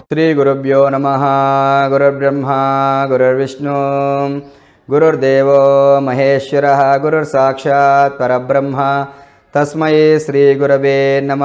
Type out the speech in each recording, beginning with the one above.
శ్రీగురుభ్యో నమ గురుర్బ్రహ్మ గురుర్విష్ణు గురుర్దేవో మహేశ్వర గురుర్సాక్షాత్ పరబ్రహ్మ తస్మై శ్రీగురవే నమ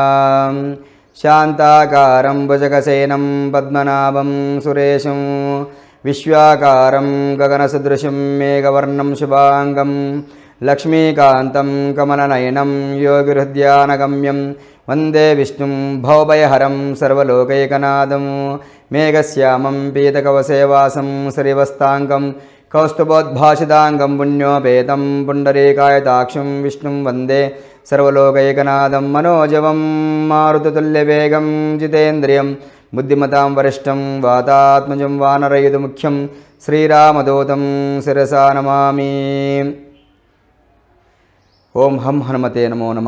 శాంతాకారం భుజగసేనం పద్మనాభం సురేశం విశ్వాకారం గగనసదృశం మేఘవర్ణం శుభాంగం లక్ష్మీకాంతం కమలనయనం యోగిహృద్యానగమ్యం వందే విష్ణుం భవభయహరం సర్వలోకైకనాథం మేఘశ్యామం పీతకవసేవాసం శ్రీవస్తాంగం కౌస్తుభోద్భాషితాంగం పుణ్యోపేతం పుండరీకాయతాక్షం విష్ణుం వందే సర్వలోకైకనాథం మనోజవం మారుతతుల్యవేగం జితేంద్రియం బుద్ధిమతాం వరిష్టం వాతాత్మజం వానరయుధ ముఖ్యం శ్రీరామదూతం శిరసా నమామి ఓం హం హనుమతే నమో నమ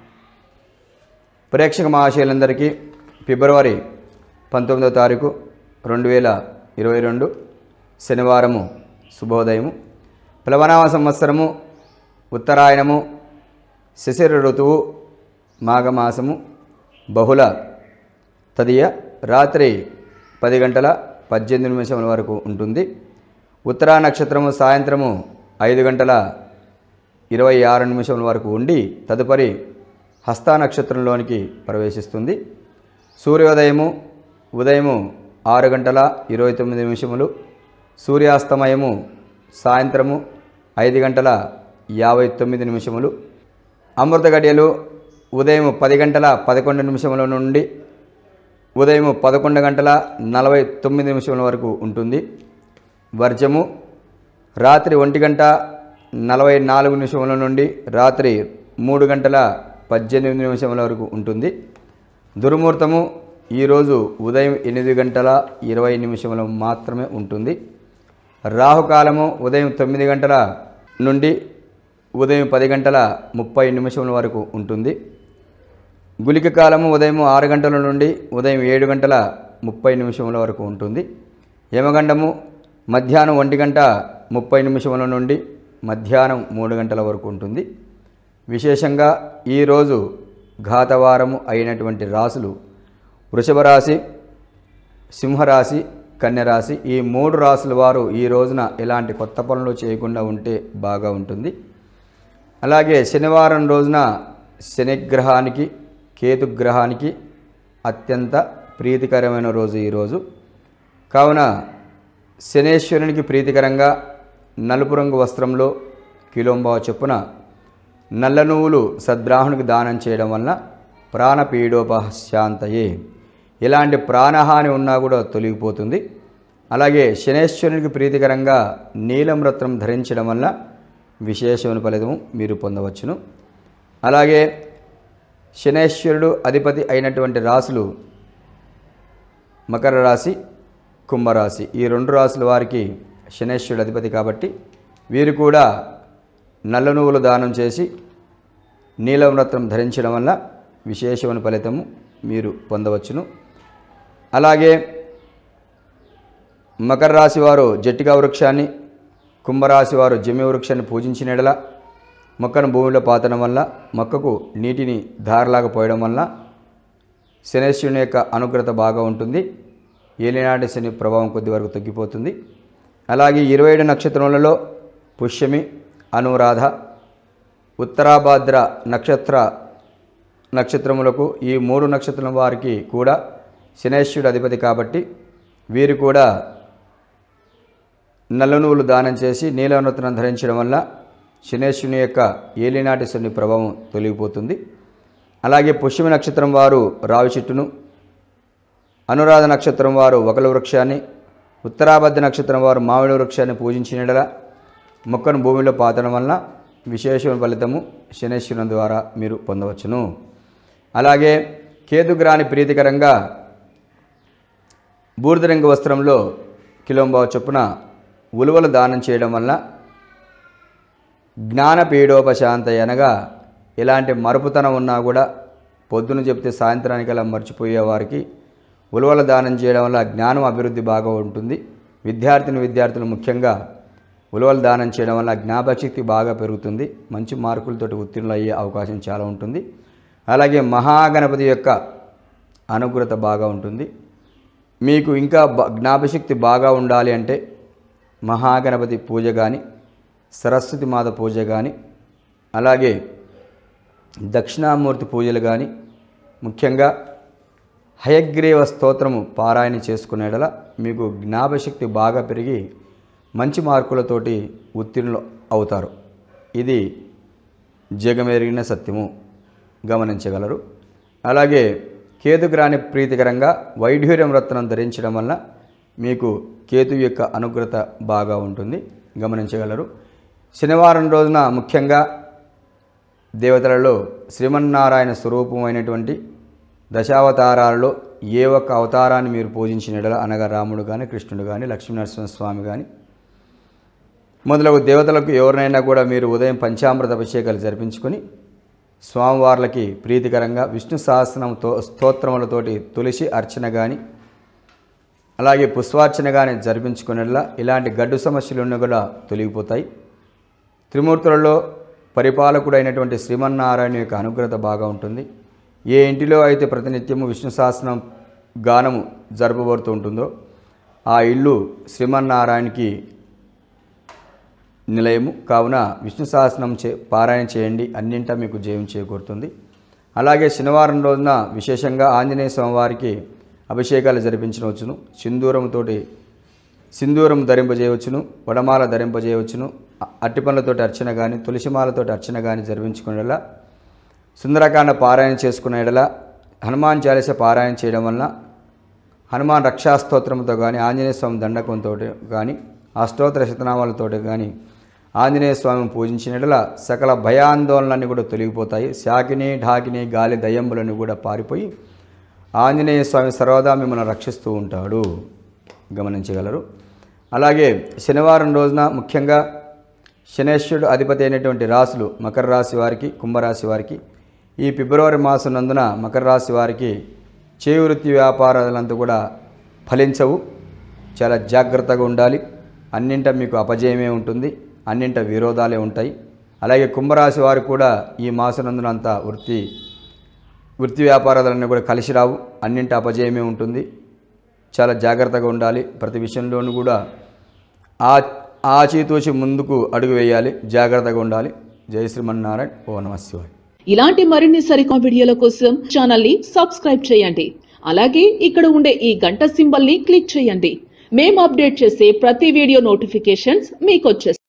ప్రేక్షక మహాశయులందరికీ ఫిబ్రవరి పంతొమ్మిదవ తారీఖు రెండు వేల ఇరవై రెండు శనివారము శుభోదయము ప్లవనామ సంవత్సరము ఉత్తరాయణము శిశిర ఋతువు మాఘమాసము బహుళ తదియ రాత్రి పది గంటల పద్దెనిమిది నిమిషముల వరకు ఉంటుంది ఉత్తరా నక్షత్రము సాయంత్రము ఐదు గంటల ఇరవై ఆరు నిమిషముల వరకు ఉండి తదుపరి హస్తా నక్షత్రంలోనికి ప్రవేశిస్తుంది సూర్యోదయము ఉదయము ఆరు గంటల ఇరవై తొమ్మిది నిమిషములు సూర్యాస్తమయము సాయంత్రము ఐదు గంటల యాభై తొమ్మిది నిమిషములు అమృత గడియలు ఉదయం పది గంటల పదకొండు నిమిషముల నుండి ఉదయం పదకొండు గంటల నలభై తొమ్మిది నిమిషముల వరకు ఉంటుంది వర్జము రాత్రి ఒంటి గంట నలభై నాలుగు నిమిషముల నుండి రాత్రి మూడు గంటల పద్దెనిమిది నిమిషముల వరకు ఉంటుంది దుర్ముహూర్తము ఈరోజు ఉదయం ఎనిమిది గంటల ఇరవై నిమిషములు మాత్రమే ఉంటుంది రాహుకాలము ఉదయం తొమ్మిది గంటల నుండి ఉదయం పది గంటల ముప్పై నిమిషముల వరకు ఉంటుంది గులిక కాలము ఉదయం ఆరు గంటల నుండి ఉదయం ఏడు గంటల ముప్పై నిమిషముల వరకు ఉంటుంది యమగండము మధ్యాహ్నం ఒంటి గంట ముప్పై నిమిషముల నుండి మధ్యాహ్నం మూడు గంటల వరకు ఉంటుంది విశేషంగా ఈరోజు ఘాతవారము అయినటువంటి రాసులు వృషభ రాశి సింహరాశి కన్యరాశి ఈ మూడు రాసుల వారు ఈ రోజున ఎలాంటి కొత్త పనులు చేయకుండా ఉంటే బాగా ఉంటుంది అలాగే శనివారం రోజున శనిగ్రహానికి కేతుగ్రహానికి అత్యంత ప్రీతికరమైన రోజు ఈరోజు కావున శనేశ్వరునికి ప్రీతికరంగా నలుపు రంగు వస్త్రంలో కిలోంబావ చొప్పున నల్ల నువ్వులు సద్బ్రాహ్మణునికి దానం చేయడం వల్ల ప్రాణపీడోపశాంతయే ఎలాంటి ప్రాణహాని ఉన్నా కూడా తొలగిపోతుంది అలాగే శనేశ్వరునికి ప్రీతికరంగా నీలం రత్నం ధరించడం వల్ల విశేషమైన ఫలితం మీరు పొందవచ్చును అలాగే శనేశ్వరుడు అధిపతి అయినటువంటి రాశులు మకర రాశి కుంభరాశి ఈ రెండు రాశుల వారికి శనేశ్వరుడు అధిపతి కాబట్టి వీరు కూడా నల్ల నువ్వులు దానం చేసి నీలం రత్నం ధరించడం వల్ల విశేషమైన ఫలితము మీరు పొందవచ్చును అలాగే మకర రాశి వారు జట్టిగా వృక్షాన్ని కుంభరాశి వారు జమి వృక్షాన్ని పూజించిన ఎడల మొక్కను భూమిలో పాతడం వల్ల మొక్కకు నీటిని ధారలాగా పోయడం వల్ల శనేశ్వరుని యొక్క అనుగ్రత బాగా ఉంటుంది ఏలినాటి శని ప్రభావం కొద్ది వరకు తగ్గిపోతుంది అలాగే ఇరవై ఏడు నక్షత్రములలో పుష్యమి అనురాధ ఉత్తరాభాద్ర నక్షత్ర నక్షత్రములకు ఈ మూడు నక్షత్రం వారికి కూడా శనేశ్వరుడు అధిపతి కాబట్టి వీరు కూడా నల్ల నువ్వులు దానం చేసి నీలనూతనం ధరించడం వల్ల శనేశ్వరుని యొక్క ఏలినాటి శని ప్రభావం తొలగిపోతుంది అలాగే పుష్యమి నక్షత్రం వారు రావి చెట్టును అనురాధ నక్షత్రం వారు ఒకల వృక్షాన్ని ఉత్తరాబద్ధ నక్షత్రం వారు మామిడి వృక్షాన్ని పూజించినడల మొక్కను భూమిలో పాతడం వల్ల విశేషమైన ఫలితము శనేశ్వరుని ద్వారా మీరు పొందవచ్చును అలాగే కేతుగ్రాని ప్రీతికరంగా బూడిదరంగ వస్త్రంలో కిలోంబావ చొప్పున ఉలువలు దానం చేయడం వల్ల జ్ఞానపీడోపశాంత అనగా ఎలాంటి మరుపుతనం ఉన్నా కూడా పొద్దున చెప్తే సాయంత్రానికి అలా మర్చిపోయే వారికి ఉలువల దానం చేయడం వల్ల జ్ఞానం అభివృద్ధి బాగా ఉంటుంది విద్యార్థిని విద్యార్థులు ముఖ్యంగా ఉలువలు దానం చేయడం వల్ల జ్ఞాపకశక్తి బాగా పెరుగుతుంది మంచి మార్కులతోటి ఉత్తీర్ణులు అయ్యే అవకాశం చాలా ఉంటుంది అలాగే మహాగణపతి యొక్క అనుగ్రత బాగా ఉంటుంది మీకు ఇంకా బ- జ్ఞాపశక్తి బాగా ఉండాలి అంటే మహాగణపతి పూజ కానీ సరస్వతి మాత పూజ కానీ అలాగే దక్షిణామూర్తి పూజలు కానీ ముఖ్యంగా హయగ్రీవ స్తోత్రము పారాయణ చేసుకునేడల మీకు జ్ఞాపశక్తి బాగా పెరిగి మంచి మార్కులతోటి ఉత్తీర్ణులు అవుతారు ఇది జగమెరిగిన సత్యము గమనించగలరు అలాగే కేతుగ్రాని ప్రీతికరంగా వైఢూర్యం రత్నం ధరించడం వల్ల మీకు కేతు యొక్క అనుగ్రత బాగా ఉంటుంది గమనించగలరు శనివారం రోజున ముఖ్యంగా దేవతలలో శ్రీమన్నారాయణ స్వరూపమైనటువంటి దశావతారాలలో ఏ ఒక్క అవతారాన్ని మీరు పూజించిన యెడల అనగా రాముడు కానీ కృష్ణుడు కానీ లక్ష్మీనరసింహస్వామి కానీ మొదలగు దేవతలకు ఎవరినైనా కూడా మీరు ఉదయం పంచామృత అభిషేకాలు జరిపించుకొని స్వామివార్లకి ప్రీతికరంగా విష్ణు సహస్రనంతో స్తోత్రములతోటి తులసి అర్చన కానీ అలాగే పుష్పార్చన కానీ జరిపించుకునేలా ఇలాంటి గడ్డు సమస్యలు ఉన్న కూడా తొలగిపోతాయి త్రిమూర్తులలో పరిపాలకుడైనటువంటి శ్రీమన్నారాయణ యొక్క అనుగ్రహత బాగా ఉంటుంది ఏ ఇంటిలో అయితే ప్రతినిత్యము విష్ణు సహస్రం గానము జరపబడుతూ ఉంటుందో ఆ ఇల్లు శ్రీమన్నారాయణకి నిలయము కావున విష్ణు సహస్రం చే పారాయణ చేయండి అన్నింటా మీకు జయం చేకూరుతుంది అలాగే శనివారం రోజున విశేషంగా ఆంజనేయ స్వామివారికి అభిషేకాలు జరిపించవచ్చును సింధూరంతోటి సింధూరం ధరింపజేయవచ్చును వడమాల ధరింపజేయవచ్చును అ- అట్టిపండ్లతోటి అర్చన కానీ తులసిమాలతోటి అర్చన కానీ జరిపించుకునేలా సుందరకాండ పారాయణ చేసుకునే ఎడల హనుమాన్ చాలీస పారాయణ చేయడం వలన హనుమాన్ రక్షాస్తోత్రంతో కానీ ఆంజనేయ స్వామి దండకంతో కానీ అష్టోత్తర శతనామాలతో కానీ ఆంజనేయ స్వామిని పూజించిన యెడల సకల భయాందోళనలన్నీ కూడా తొలగిపోతాయి శాకిని ఢాకిని గాలి దయ్యంబులను కూడా పారిపోయి ఆంజనేయ స్వామి సర్వదా మిమ్మల్ని రక్షిస్తూ ఉంటాడు గమనించగలరు అలాగే శనివారం రోజున ముఖ్యంగా శనేశ్వరుడు అధిపతి అయినటువంటి రాశులు మకర రాశి వారికి కుంభరాశి వారికి ఈ ఫిబ్రవరి మాసం నందున మకర రాశి వారికి చేయి వృత్తి వ్యాపారాలంతా కూడా ఫలించవు చాలా జాగ్రత్తగా ఉండాలి అన్నింట మీకు అపజయమే ఉంటుంది అన్నింట విరోధాలే ఉంటాయి అలాగే కుంభరాశి వారు కూడా ఈ మాసనందున అంత వృత్తి వృత్తి వ్యాపారాలన్నీ కూడా కలిసి రావు అన్నింటి అపజయమే ఉంటుంది చాలా జాగ్రత్తగా ఉండాలి ప్రతి విషయంలోనూ కూడా ఆ ఆచితూచి ముందుకు అడుగు వేయాలి జాగ్రత్తగా ఉండాలి జై శ్రీమన్నారాయణ ఓ నమ శివాయ ఇలాంటి మరిన్ని సరికొత్త వీడియోల కోసం ఛానల్ ని సబ్స్క్రైబ్ చేయండి అలాగే ఇక్కడ ఉండే ఈ గంట సింబల్ ని క్లిక్ చేయండి మేము అప్డేట్ చేసే ప్రతి వీడియో నోటిఫికేషన్స్ మీకు వచ్చేస్తాయి